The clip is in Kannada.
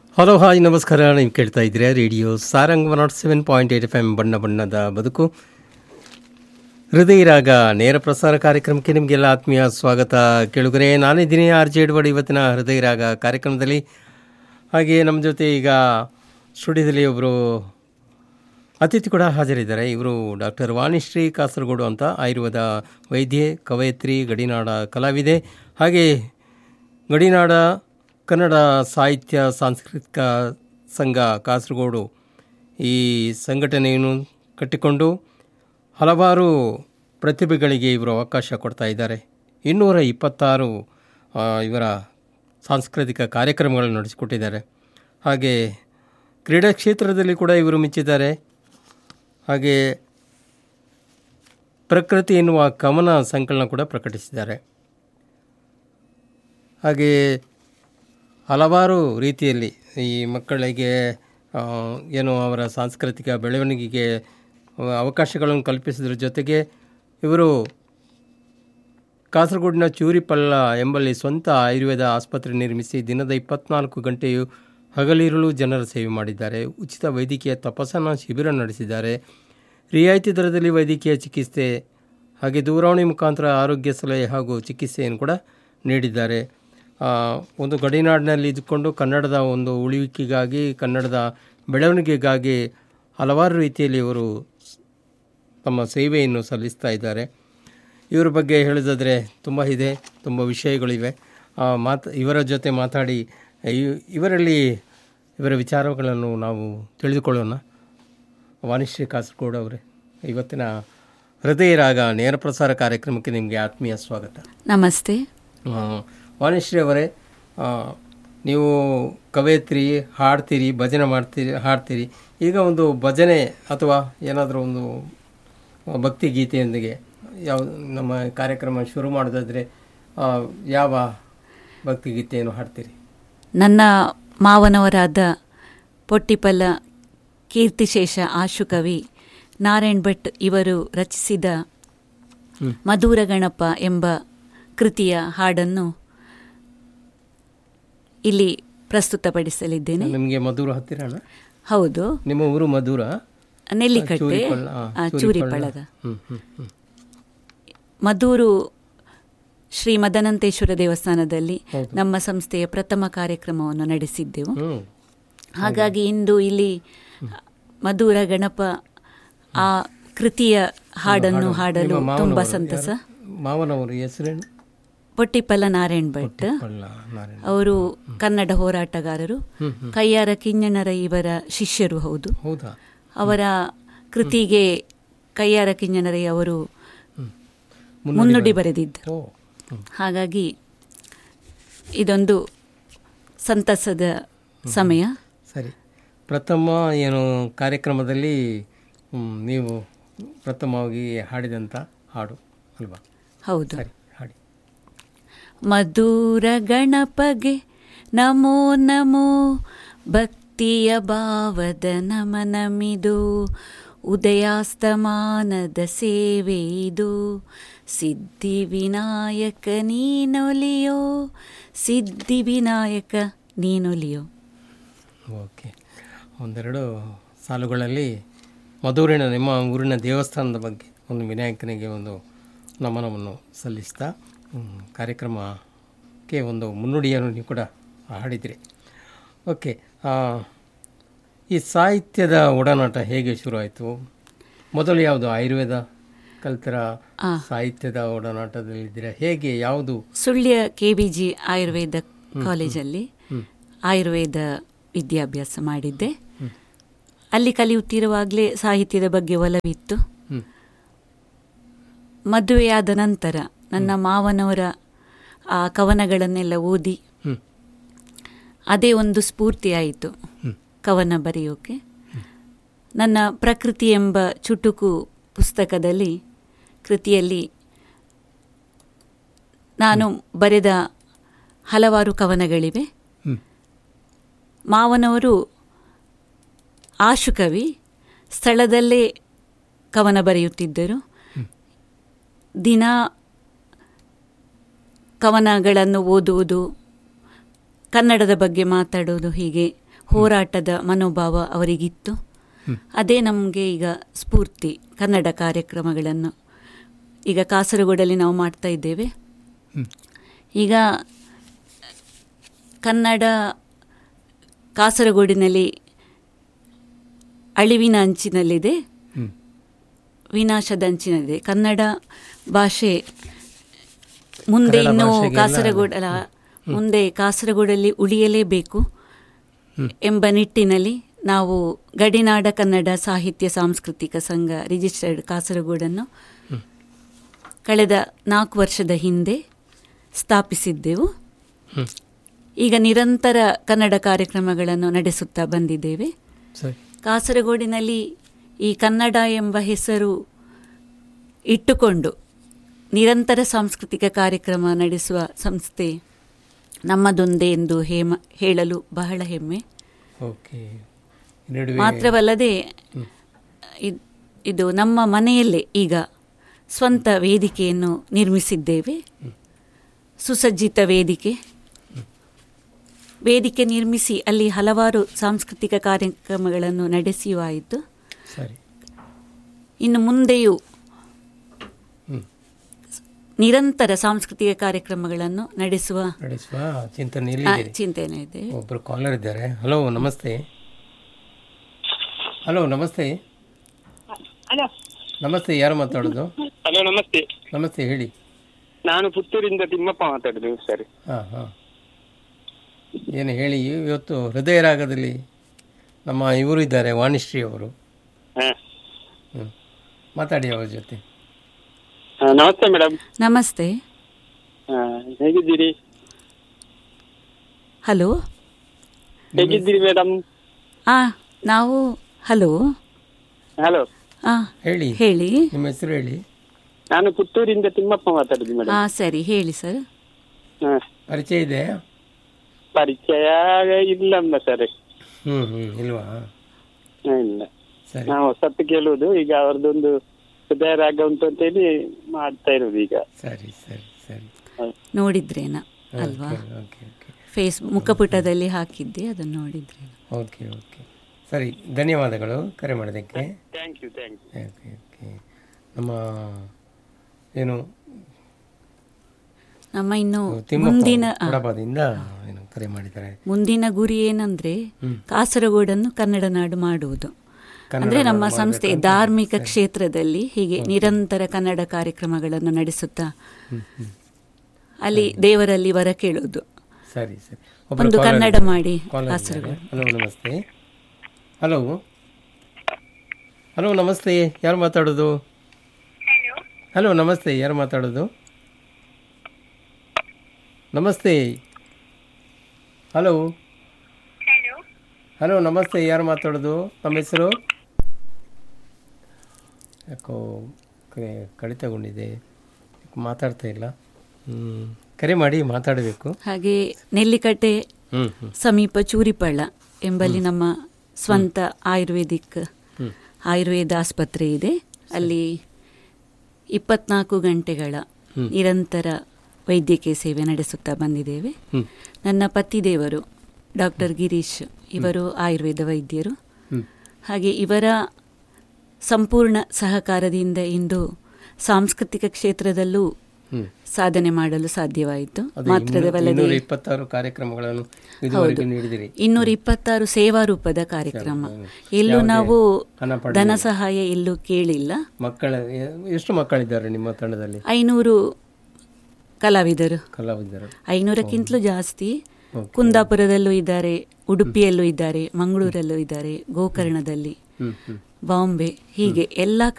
ಹಲೋ ಹಾಯ್ ನಮಸ್ಕಾರ ನೀವು ಕೇಳ್ತಾ ಇದ್ದೀರಾ radio Sarang one nought seven point eight F M ಬಣ್ಣ ಬಣ್ಣದ ಬದುಕು ಹೃದಯ ರಾಗ ನೇರ ಪ್ರಸಾರ ಕಾರ್ಯಕ್ರಮಕ್ಕೆ ನಿಮಗೆಲ್ಲ ಆತ್ಮೀಯ ಸ್ವಾಗತ ಕೇಳುಗರೆ ನಾನಿದ್ದೀನಿ ಆರ್ ಜೆ ಎಡ್ವರ್ಡ್ ಇವತ್ತಿನ ಹೃದಯ ರಾಗ ಕಾರ್ಯಕ್ರಮದಲ್ಲಿ ಹಾಗೆ ನಮ್ಮ ಜೊತೆ ಈಗ ಸ್ಟುಡಿಯೋದಲ್ಲಿ ಒಬ್ಬರು ಅತಿಥಿ ಕೂಡ ಹಾಜರಿದ್ದಾರೆ ಇವರು ಡಾಕ್ಟರ್ ವಾಣಿಶ್ರೀ ಕಾಸರಗೋಡು ಅಂತ ಆಯುರ್ವೇದ ವೈದ್ಯೆ ಕವಯತ್ರಿ ಗಡಿನಾಡ ಕಲಾವಿದೆ ಹಾಗೆ ಗಡಿನಾಡ ಕನ್ನಡ ಸಾಹಿತ್ಯ ಸಾಂಸ್ಕೃತಿಕ ಸಂಘ ಕಾಸರಗೋಡು ಈ ಸಂಘಟನೆಯನ್ನು ಕಟ್ಟಿಕೊಂಡು ಹಲವಾರು ಪ್ರತಿಭೆಗಳಿಗೆ ಇವರು ಅವಕಾಶ ಕೊಡ್ತಾ ಇದ್ದಾರೆ ಇನ್ನೂರ ಇಪ್ಪತ್ತಾರು ಆ, ಇವರ ಸಾಂಸ್ಕೃತಿಕ ಕಾರ್ಯಕ್ರಮಗಳನ್ನು ನಡೆಸಿಕೊಟ್ಟಿದ್ದಾರೆ ಹಾಗೆ ಕ್ರೀಡಾ ಕ್ಷೇತ್ರದಲ್ಲಿ ಕೂಡ ಇವರು ಮಿಚ್ಚಿದ್ದಾರೆ ಹಾಗೆ ಪ್ರಕೃತಿ ಎನ್ನುವ ಕವನ ಸಂಕಲನ ಕೂಡ ಪ್ರಕಟಿಸಿದ್ದಾರೆ ಹಾಗೆ ಹಲವಾರು ರೀತಿಯಲ್ಲಿ ಈ ಮಕ್ಕಳಿಗೆ ಆ, ಏನು ಅವರ ಸಾಂಸ್ಕೃತಿಕ ಬೆಳವಣಿಗೆಗೆ ಆ, ಅವಕಾಶಗಳನ್ನು ಕಲ್ಪಿಸಿದ್ರ ಜೊತೆಗೆ ಇವರು ಕಾಸರಗೋಡಿನ ಚೂರಿಪಳ್ಳ ಎಂಬಲ್ಲಿ ಸ್ವಂತ ಆಯುರ್ವೇದ ಆಸ್ಪತ್ರೆ ನಿರ್ಮಿಸಿ ದಿನದ ಇಪ್ಪತ್ನಾಲ್ಕು ಗಂಟೆಯು ಹಗಲಿರುಳು ಜನರ ಸೇವೆ ಮಾಡಿದ್ದಾರೆ ಉಚಿತ ವೈದ್ಯಕೀಯ ತಪಾಸಣಾ ಶಿಬಿರ ನಡೆಸಿದ್ದಾರೆ ರಿಯಾಯಿತಿ ದರದಲ್ಲಿ ವೈದ್ಯಕೀಯ ಚಿಕಿತ್ಸೆ ಹಾಗೆ ದೂರವಾಣಿ ಮುಖಾಂತರ ಆರೋಗ್ಯ ಸಲಹೆ ಹಾಗೂ ಚಿಕಿತ್ಸೆಯನ್ನು ಕೂಡ ನೀಡಿದ್ದಾರೆ ಆ, ಒಂದು ಗಡಿನಾಡಿನಲ್ಲಿ ಇದ್ದುಕೊಂಡು ಕನ್ನಡದ ಒಂದು ಉಳಿವಿಕೆಗಾಗಿ ಕನ್ನಡದ ಬೆಳವಣಿಗೆಗಾಗಿ ಹಲವಾರು ರೀತಿಯಲ್ಲಿ ಇವರು ತಮ್ಮ ಸೇವೆಯನ್ನು ಸಲ್ಲಿಸ್ತಾ ಇದ್ದಾರೆ ಇವರ ಬಗ್ಗೆ ಹೇಳೋದಾದರೆ ತುಂಬ ಇದೆ ತುಂಬ ವಿಷಯಗಳಿವೆ ಆ, ಮಾತು ಇವರ ಜೊತೆ ಮಾತಾಡಿ ಇ- ಇವರಲ್ಲಿ ಇವರ ವಿಚಾರಗಳನ್ನು ನಾವು ತಿಳಿದುಕೊಳ್ಳೋಣ ವಾಣಿಶ್ರೀ ಕಾಸರಗೋಡು ಅವರೇ ಇವತ್ತಿನ ಹೃದಯ ರಾಗ ನೇರ ಪ್ರಸಾರ ಕಾರ್ಯಕ್ರಮಕ್ಕೆ ನಿಮಗೆ ಆತ್ಮೀಯ ಸ್ವಾಗತ ನಮಸ್ತೆ ಆ, ವಾಣಿಶ್ರೀ ಅವರೇ ಆ, ನೀವು ಕವಯತ್ರಿ ಹಾಡ್ತೀರಿ ಭಜನೆ ಮಾಡ್ತೀರಿ ಹಾಡ್ತೀರಿ ಈಗ ಒಂದು ಭಜನೆ ಅಥವಾ ಏನಾದರೂ ಒಂದು ಭಕ್ತಿ ಗೀತೆಯೊಂದಿಗೆ ಯಾವ ನಮ್ಮ ಕಾರ್ಯಕ್ರಮ ಶುರು ಮಾಡೋದಾದರೆ ಆ, ಯಾವ ಭಕ್ತಿ ಗೀತೆಯನ್ನು ಹಾಡ್ತೀರಿ ನನ್ನ ಮಾವನವರಾದ ಪೊಟ್ಟಿಪಲ್ಲ ಕೀರ್ತಿಶೇಷ ಆಶುಕವಿ ನಾರಾಯಣ್ ಭಟ್ ಇವರು ರಚಿಸಿದ ಹ್ಮ್. ಮಧುರ ಗಣಪ ಎಂಬ ಕೃತಿಯ ಹಾಡನ್ನು ಇಲ್ಲಿ ಪ್ರಸ್ತುತಪಡಿಸಲಿದ್ದೇನೆ ನಿಮಗೆ ಮಧುರ ಹತ್ತಿರಣ ಹೌದು ನಿಮ್ಮ ಊರು ಮಧುರ ನೆಲ್ಲಿಕಟ್ಟೆ ಚೂರಿಪಳ್ಳ, ಆ, ಆ, ಚೂರಿಪಳ್ಳ. ಚೂರಿಪಳ್ಳದ ಹ್ಮ್, ಹ್ಮ್, ಹ್ಮ್. ಮದ್ದೂರು ಶ್ರೀ ಮದನಂತೇಶ್ವರ ದೇವಸ್ಥಾನದಲ್ಲಿ ಹೌದು. ನಮ್ಮ ಸಂಸ್ಥೆಯ ಪ್ರಥಮ ಕಾರ್ಯಕ್ರಮವನ್ನು ನಡೆಸಿದ್ದೆವು ಹ್ಮ್. ಹಾಗಾಗಿ ಇಂದು ಇಲ್ಲಿ ಮಧುರ ಗಣಪ ಆ ಕೃತಿಯ ಹಾಡನ್ನು ಹಾಡಲು ನಿಮ್ಮ ಮಾವನವರು ತುಂಬಾ ಸಂತಸ ಯಾರು? ಮಾವನವರು ಹೆಸರೇನು ಪೊಟ್ಟಿಪ್ಪಲ ನಾರಾಯಣ್ ಭಟ್ ಪಳ್ಳ ನಾರಾಯಣ ಅವರು ಕನ್ನಡ ಹೋರಾಟಗಾರರು ಹ್ಮ್, ಹ್ಮ್. ಕಯ್ಯಾರ ಕಿಂಜಣರ ಇವರ ಶಿಷ್ಯರು ಹೌದು ಹೌದಾ ಅವರ ಕೃತಿಗೆ ಕಯ್ಯಾರ ಕಿಂಜಣರೈ ಅವರು ಮುನ್ನುಡಿ ಮುನ್ನುಡಿ ಬರೆದಿದ್ದರು ಓ ಹ್ಮ್. ಹಾಗಾಗಿ ಇದೊಂದು ಸಂತಸದ ಸಮಯ ಸರಿ ಪ್ರಥಮ ಏನು ಕಾರ್ಯಕ್ರಮದಲ್ಲಿ ಹ್ಮ್, ನೀವು ಪ್ರಥಮವಾಗಿ ಹಾಡಿದಂಥ ಹಾಡು ಅಲ್ವಾ ಹೌದು ಸರಿ ಹಾಡಿ ಮಧುರ ಗಣಪಗೆ ನಮೋ ನಮೋ ಭಕ್ತಿಯ ಭಾವದ ನಮನಮಿದು ಉದಯಾಸ್ತಮಾನದ ಸೇವೆ ಇದು ಸಿದ್ಧಿ ವಿನಾಯಕ ನೀನೊಲಿಯೋ ಸಿದ್ಧಿ ವಿನಾಯಕ ನೀನೊಲಿಯೋ ಓಕೆ ಒಂದೆರಡು ಸಾಲುಗಳಲ್ಲಿ ಮಧುರಿನ ನಿಮ್ಮ ಊರಿನ ದೇವಸ್ಥಾನದ ಬಗ್ಗೆ ಒಂದು ವಿನಾಯಕನಿಗೆ ಒಂದು ನಮನವನ್ನು ಸಲ್ಲಿಸ್ತಾ ಹ್ಮ್, ಕಾರ್ಯಕ್ರಮಕ್ಕೆ ಒಂದು ಮುನ್ನುಡಿಯನ್ನು ನೀವು ಕೂಡ ಹಾಡಿದ್ರಿ ಓಕೆ ಆ, ಈ ಸಾಹಿತ್ಯದ ಒಡನಾಟ ಹೇಗೆ ಶುರುವಾಯಿತು ಮೊದಲು ಯಾವುದು ಆಯುರ್ವೇದ ಕಲ್ತರ ಆ. ಸಾಹಿತ್ಯದ ಒಡನಾಟದಲ್ಲಿದ್ದೀರಾ ಹೇಗೆ ಯಾವುದು Sullia K B G Ayurveda ಕಾಲೇಜಲ್ಲಿ ಹ್ಮ್. ಆಯುರ್ವೇದ ವಿದ್ಯಾಭ್ಯಾಸ ಮಾಡಿದ್ದೆ ಅಲ್ಲಿ ಕಲಿಯುತ್ತಿರುವಾಗಲೇ ಸಾಹಿತ್ಯದ ಬಗ್ಗೆ ಒಲವಿತ್ತು ಹ್ಮ್. ಮದುವೆಯಾದ ನಂತರ ನನ್ನ ಮಾವನವರ ಆ ಕವನಗಳನ್ನೆಲ್ಲ ಓದಿ ಹ್ಮ್. ಅದೇ ಒಂದು ಸ್ಫೂರ್ತಿ ಆಯಿತು ಹ್ಮ್. ಕವನ ಬರೆಯೋಕೆ ನನ್ನ ಪ್ರಕೃತಿ ಎಂಬ ಚುಟುಕು ಪುಸ್ತಕದಲ್ಲಿ ಕೃತಿಯಲ್ಲಿ ನಾನು ಬರೆದ ಹಲವಾರು ಕವನಗಳಿವೆ ಹ್ಮ್. ಮಾವನವರು ಆಶುಕವಿ ಸ್ಥಳದಲ್ಲೇ ಕವನ ಬರೆಯುತ್ತಿದ್ದರು ದಿನ ಕವನಗಳನ್ನು ಓದುವುದು ಕನ್ನಡದ ಬಗ್ಗೆ ಮಾತಾಡೋದು ಹೀಗೆ ಹೋರಾಟದ ಮನೋಭಾವ ಅವರಿಗಿತ್ತು ಅದೇ ನಮಗೆ ಈಗ ಸ್ಫೂರ್ತಿ ಕನ್ನಡ ಕಾರ್ಯಕ್ರಮಗಳನ್ನು ಈಗ ಕಾಸರಗೋಡಲ್ಲಿ ನಾವು ಮಾಡ್ತಾ ಇದ್ದೇವೆ ಈಗ ಕನ್ನಡ ಕಾಸರಗೋಡಿನಲ್ಲಿ ಅಳಿವಿನ ಅಂಚಿನಲ್ಲಿದೆ ಹ್ಮ್. ವಿನಾಶದ ಅಂಚಿನಲ್ಲಿದೆ ಕನ್ನಡ ಭಾಷೆ ಮುಂದೆ ಕನ್ನಡ ಇನ್ನು ಭಾಷೆಗೆಲ್ಲ- ಕಾಸರಗೋಡ ಅಲ್ಲ, ಮುಂದೆ ಕಾಸರಗೋಡಲ್ಲಿ ಉಳಿಯಲೇಬೇಕು ಎಂಬ ನಿಟ್ಟಿನಲ್ಲಿ ನಾವು ಗಡಿನಾಡ ಕನ್ನಡ ಸಾಹಿತ್ಯ ಸಾಂಸ್ಕೃತಿಕ ಸಂಘ ರಿಜಿಸ್ಟರ್ಡ್ ಕಾಸರಗೋಡನ್ನು ಕಳೆದ ನಾಲ್ಕು ವರ್ಷದ ಹಿಂದೆ ಸ್ಥಾಪಿಸಿದ್ದೆವು ಹ್ಮ್. ಈಗ ನಿರಂತರ ಕನ್ನಡ ಕಾರ್ಯಕ್ರಮಗಳನ್ನು ನಡೆಸುತ್ತಾ ಬಂದಿದ್ದೇವೆ ಸರಿ ಕಾಸರಗೋಡಿನಲ್ಲಿ ಈ ಕನ್ನಡ ಎಂಬ ಹೆಸರು ಇಟ್ಟುಕೊಂಡು ನಿರಂತರ ಸಾಂಸ್ಕೃತಿಕ ಕಾರ್ಯಕ್ರಮ ನಡೆಸುವ ಸಂಸ್ಥೆ ನಮ್ಮದೊಂದೇ ಎಂದು ಹೇಮ ಹೇಳಲು ಬಹಳ ಹೆಮ್ಮೆ ಓಕೆ ಈ ನಡುವೆ ಮಾತ್ರವಲ್ಲದೆ ಇದ್- ಇದು ನಮ್ಮ ಮನೆಯಲ್ಲೇ ಈಗ ಸ್ವಂತ ವೇದಿಕೆಯನ್ನು ನಿರ್ಮಿಸಿದ್ದೇವೆ ಸುಸಜ್ಜಿತ ವೇದಿಕೆ ವೇದಿಕೆ ನಿರ್ಮಿಸಿ ಅಲ್ಲಿ ಹಲವಾರು ಸಾಂಸ್ಕೃತಿಕ ಕಾರ್ಯಕ್ರಮಗಳನ್ನು ನಡೆಸಿಯೂ ಆಯಿತು ಸರಿ ಇನ್ನು ಮುಂದೆಯೂ ಹ್ಮ್. ನಿರಂತರ ಸಾಂಸ್ಕೃತಿಕ ಕಾರ್ಯಕ್ರಮಗಳನ್ನು ನಡೆಸುವ ನಡೆಸುವ ಚಿಂತನೆ ಆ, ಇಲ್ಲಿದ್ದೀರಿ ಚಿಂತನೆ ಇದೆ ಒಬ್ಬರು ಕಾಲರ್ ಇದ್ದಾರೆ ಹಲೋ ನಮಸ್ತೆ ಹಲೋ ನಮಸ್ತೆ ಹಲೋ ನಮಸ್ತೆ ಯಾರು ಮಾತಾಡೋದು ಹಲೋ ನಮಸ್ತೆ ನಮಸ್ತೆ ಹೇಳಿ ನಾನು ಪುತ್ತೂರಿಂದ ತಿಮ್ಮಪ್ಪ ಮಾತಾಡುದು ಸರ್ ಹಾಂ ಹಾಂ ಏನು ಹೇಳಿ ಇವತ್ತು ಹೃದಯ ರಾಗದಲ್ಲಿ ನಮ್ಮ ಇವರು ಇದ್ದಾರೆ ವಾಣಿಶ್ರೀ ಅವರು ಹಾ. ಹ್ಞೂ ಮಾತಾಡಿ ಅವ್ರ ಜೊತೆ ಹಾ, ನಮಸ್ತೆ ಮೇಡಮ್ ನಮಸ್ತೆ ಹೇಗಿದ್ದೀರಿ ಹಲೋ ಹೇಗಿದ್ದೀರಿ ಮೇಡಮ್ ಆ ನಾವು ಹಲೋ ಹಲೋ ಆ ಹೇಳಿ ಹೇಳಿ ನಿಮ್ಮ ಹೆಸರು ಹೇಳಿ ನಾನು ಪುತ್ತೂರಿಂದ ತಿಮ್ಮಪ್ಪ ಮಾತಾಡುದು ಮೇಡಮ್ ಆ ಸರಿ ಹೇಳಿ ಸರ್ ಹಾ. ಪರಿಚಯ ಇದೆ ಪರಿಚಯ ಇಲ್ಲಮ್ಮ ಸರ್ ಹ್ಞೂ ಹ್ಞೂ ಇಲ್ವಾ ಇಲ್ಲ ಸರಿ ನಾವು ಹೊಸತ್ತು ಕೇಳುವುದು ಈಗ ಅವ್ರದ್ದೊಂದು ಹೃದಯ ರಾಗ ಉಂಟು ಅಂತೇಳಿ ಮಾಡ್ತಾ ಇರೋದು ಈಗ ಸರಿ ಸರಿ ಸರಿ ನೋಡಿದ್ರೇನ ಅಲ್ವಾ ಓಕೆ ಓಕೆ ಫೇಸ್ ಮುಖಪುಟದಲ್ಲಿ ಹಾಕಿದ್ದೆ ಅದನ್ನು ನೋಡಿದ್ರೇನ ಓಕೆ ಓಕೆ ಸರಿ ಧನ್ಯವಾದಗಳು ಕರೆ ಮಾಡೋದಕ್ಕೆ thank you thank you okay okay ನಮ್ಮ ಏನು ನಮ್ಮ ಇನ್ನು ತಿಮ್ಮಪ್ಪ ಮುಂದಿನ ಆ, ಕೊಡಬಾದಿಂದ ಏನು ಕರೆ ಮಾಡಿದ್ದಾರೆ ಮುಂದಿನ ಗುರಿ ಏನಂದ್ರೆ ಹ್ಮ್. ಕಾಸರಗೋಡನ್ನು ಕನ್ನಡ ನಾಡು ಮಾಡುವುದು ಕನ್ನಡ ಅಂದ್ರೆ ನಮ್ಮ ನಾಡು ಸಂಸ್ಥೆ ಮಾಡ್ಬೇಕಂತ. ಧಾರ್ಮಿಕ ಕ್ಷೇತ್ರದಲ್ಲಿ ಹೀಗೆ ನಿರಂತರ ಕನ್ನಡ ಕಾರ್ಯಕ್ರಮಗಳನ್ನು ನಡೆಸುತ್ತಾ ಹ್ಮ್, ಹ್ಮ್. ಅಲ್ಲಿ ದೇವರಲ್ಲಿ ವರ ಕೇಳೋದು ಸರಿ ಸರಿ ಒಂದು caller ಕನ್ನಡ ಇದ್ದಾರೆ. ಮಾಡಿ Caller ಕಾಸರಗೋಡು ಇದ್ದಾರೆ. ಹಲೋ ನಮಸ್ತೆ ಹಲೋ ಹಲೋ ನಮಸ್ತೆ ಯಾರು ಮಾತಾಡೋದು ಹಲೋ ನಮಸ್ತೆ ಯಾರು ಮಾತಾಡೋದು ನಮಸ್ತೆ ಹಲೋ ಹಲೋ ನಮಸ್ತೆ ಯಾರು ಮಾತಾಡೋದು ನಮ್ಮ ಹೆಸರು ಯಾಕೋ ಕ- ಕಡಿತಗೊಂಡಿದೆ ಮಾತಾಡ್ತಾ ಇಲ್ಲ ಹ್ಮ್. ಕರೆ ಮಾಡಿ ಮಾತಾಡಬೇಕು ಹಾಗೆ ನೆಲ್ಲಿಕಟ್ಟೆ ಹ್ಞೂ ಹ್ಞೂ ಸಮೀಪ ಚೂರಿಪಳ್ಳ ಎಂಬಲ್ಲಿ ನಮ್ಮ ಸ್ವಂತ ಆಯುರ್ವೇದಿಕ್ ಹ್ಮ್. ಆಯುರ್ವೇದ ಆಸ್ಪತ್ರೆ ಇದೆ ಅಲ್ಲಿ ಇಪ್ಪತ್ನಾಲ್ಕು ಗಂಟೆಗಳ ನಿರಂತರ ವೈದ್ಯಕೀಯ ಸೇವೆ ನಡೆಸುತ್ತಾ ಬಂದಿದ್ದೇವೆ ಹ್ಮ್. ನನ್ನ ಪತಿದೇವರು ಡಾಕ್ಟರ್ ಗಿರೀಶ್ ಇವರು ಆಯುರ್ವೇದ ವೈದ್ಯರು ಹ್ಮ್. ಹಾಗೆ ಇವರ ಸಂಪೂರ್ಣ ಸಹಕಾರದಿಂದ ಇಂದು ಸಾಂಸ್ಕೃತಿಕ ಕ್ಷೇತ್ರದಲ್ಲೂ ಹ್ಮ್. ಸಾಧನೆ ಮಾಡಲು ಸಾಧ್ಯವಾಯಿತು ಅದೇ ಮಾತ್ರದವಲ್ಲದೆ ಇನ್ನೂರ ಇಪ್ಪತ್ತಾರು ಕಾರ್ಯಕ್ರಮಗಳನ್ನು ಇದುವರೆಗೆ ನೀಡಿದಿರಿ ಇನ್ನೂರ ಇಪ್ಪತ್ತಾರು ಸೇವಾ ರೂಪದ ಕಾರ್ಯಕ್ರಮ ಎಲ್ಲೂ ಯಾವುದೇ ನಾವು ಹಣ ಪಡೆದಿಲ್ಲ. ಧನ ಸಹಾಯ ಎಲ್ಲೂ ಕೇಳಿಲ್ಲ ಮಕ್ಕಳ ಎ- ಎಷ್ಟು ಮಕ್ಕಳಿದ್ದಾರೆ ನಿಮ್ಮ ತಂಡದಲ್ಲಿ ಐನೂರು ಕಲಾವಿದರು ಕಲಾವಿದರು ಐನೂರಕ್ಕಿಂತಲೂ ಜಾಸ್ತಿ Okay. ಕುಂದಾಪುರದಲ್ಲೂ ಇದ್ದಾರೆ ಉಡುಪಿಯಲ್ಲೂ ಇದ್ದಾರೆ ಮಂಗಳೂರಲ್ಲೂ ಇದ್ದಾರೆ ಗೋಕರ್ಣದಲ್ಲಿ ಹ್ಮ್ ಹ್ಮ್ ಬಾಂಬೆ ಹೀಗೆ ಎಲ್ಲ